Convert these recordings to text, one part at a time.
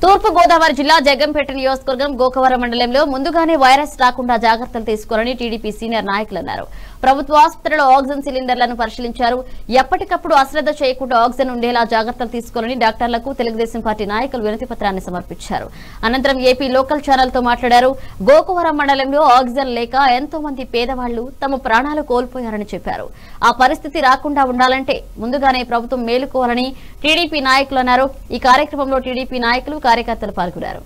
తూర్పు గోదావరి జిల్లా జగ్గంపేట నియోజకవర్గం గోకవరం మండలంలో ముందుగానే వైరస్ రాకుండా జాగ్రత్తలు తీసుకోవాలని టీడీపీ సీనియర్ నాయకులు అన్నారు ప్రభుత్వ ఆసుపత్రిలో ఆక్సిజన్ సిలిండర్లను పరిశీలించారు ఎప్పటికప్పుడు అశ్రద్ధ చేయకుండా ఆక్సిజన్ ఉండేలా జాగ్రత్తలు తీసుకోవాలని డాక్టర్లకు తెలుగుదేశం పార్టీ నాయకులు వినతి పత్రాన్ని సమర్పించారు అనంతరం ఏపీ లోకల్ ఛానల్ తో మాట్లాడారు గోకవరం మండలంలో ఆక్సిజన్ లేక ఎంతో మంది పేదవాళ్లు తమ ప్రాణాలు కోల్పోయారని చెప్పారు ఆ పరిస్థితి రాకుండా ఉండాలంటే ముందుగానే ప్రభుత్వం మేలుకోవాలని టీడీపీ నాయకులు అన్నారు ఈ కార్యక్రమంలో టీడీపీ నాయకులు కార్యకర్తలు పాల్గొన్నారు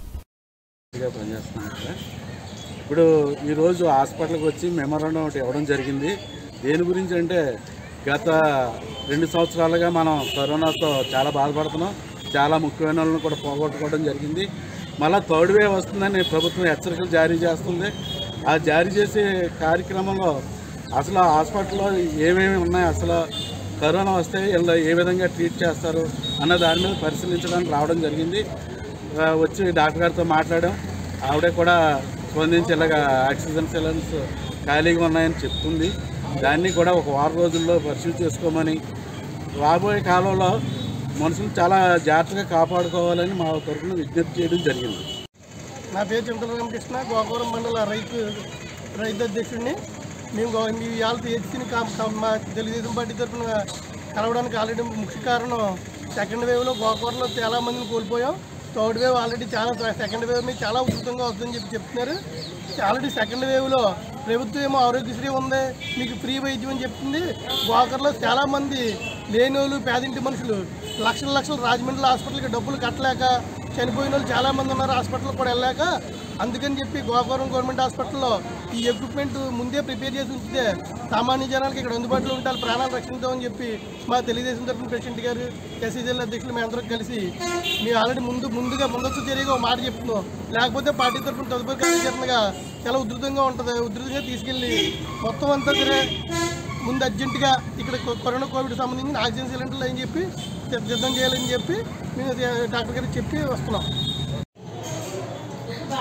గా పనిచేస్తున్నాను ఇక్కడ ఇప్పుడు ఈరోజు హాస్పిటల్కి వచ్చి మెమోరాండం ఒకటి ఇవ్వడం జరిగింది దేని గురించి అంటే గత రెండు సంవత్సరాలుగా మనం కరోనాతో చాలా బాధపడుతున్నాం చాలా ముఖ్యమైన వాళ్ళని కూడా పోగొట్టుకోవడం జరిగింది మళ్ళీ థర్డ్ వేవ్ వస్తుందని ప్రభుత్వం హెచ్చరికలు జారీ చేస్తుంది ఆ జారీ చేసే కార్యక్రమంలో అసలు ఆ హాస్పిటల్లో ఏమేమి ఉన్నాయి అసలు కరోనా వస్తే వీళ్ళు ఏ విధంగా ట్రీట్ చేస్తారు అన్న దాని మీద పరిశీలించడానికి రావడం జరిగింది ఆ, వచ్చి డాక్టర్ గారితో మాట్లాడాం ఆవిడే కూడా స్పందించి ఇలాగ ఆక్సిజన్ సిలిండర్స్ ఖాళీగా ఉన్నాయని చెప్తుంది దాన్ని కూడా ఒక వారం రోజుల్లో పరిశీలి చేసుకోమని రాబోయే కాలంలో మనుషులు చాలా జాగ్రత్తగా కాపాడుకోవాలని మా తరఫున విజ్ఞప్తి చేయడం జరిగింది నా పేరు చింతల రామకృష్ణ గోకవరం మండల రైతు రైతు అధ్యక్షుడిని మేము గో- మీ ఇవాళ హెచ్సిని మా తెలుగుదేశం పార్టీ తరఫున కలవడానికి ఆల్రెడీ ముఖ్య కారణం సెకండ్ వేవ్లో గోకవరంలో చాలా మందిని కోల్పోయాం థర్డ్ వేవ్ ఆల్రెడీ చాలా సెకండ్ వేవ్ మీద చాలా ఉధృతంగా వస్తుందని చెప్పి చెప్తున్నారు ఆల్రెడీ సెకండ్ వేవ్లో ప్రభుత్వం ఏమో ఆరోగ్యశ్రీ ఉంది మీకు ఫ్రీ వైద్యం అని చెప్తుంది గోకర్లో చాలామంది లేని వాళ్ళు పేదింటి మనుషులు లక్షల లక్షలు రాజమండ్రి హాస్పిటల్కి డబ్బులు కట్టలేక చనిపోయిన వాళ్ళు చాలామంది ఉన్నారు హాస్పిటల్ కూడా వెళ్ళాక అందుకని చెప్పి గోకవరం గవర్నమెంట్ హాస్పిటల్లో ఈ ఎక్విప్మెంట్ ముందే ప్రిపేర్ చేసి ఉంచితే సామాన్య జనాలకి ఇక్కడ అందుబాటులో ఉంటారు ప్రాణాలు రక్షిద్దామని చెప్పి మా తెలుగుదేశం తరఫున ప్రెసిడెంట్ గారు ఎస్సీజీఎల్ అధ్యక్షులు మేము అందరం కలిసి మేము ఆల్రెడీ ముందు ముందుగా ముందస్తు చర్యగా ఒక మాట చెప్తున్నాం లేకపోతే పార్టీ తరఫున తదుపరి కార్యాచరణగా చాలా ఉధృతంగా ఉంటుంది ఉధృతంగా తీసుకెళ్ళి మొత్తం అంతా సరే ముందు అర్జెంటుగా ఇక్కడ కొ- కరోనా కోవిడ్ సంబంధించిన ఆక్సిజన్ సిలిండర్లు అని చెప్పి సిద్ధ- సిద్ధం చేయాలని చెప్పి మేము డాక్టర్ గారికి చెప్పి వస్తున్నాం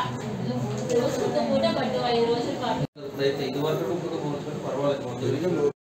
ఇప్పుడైతే ఇది వరకు ఇప్పుడు పర్వాలేదు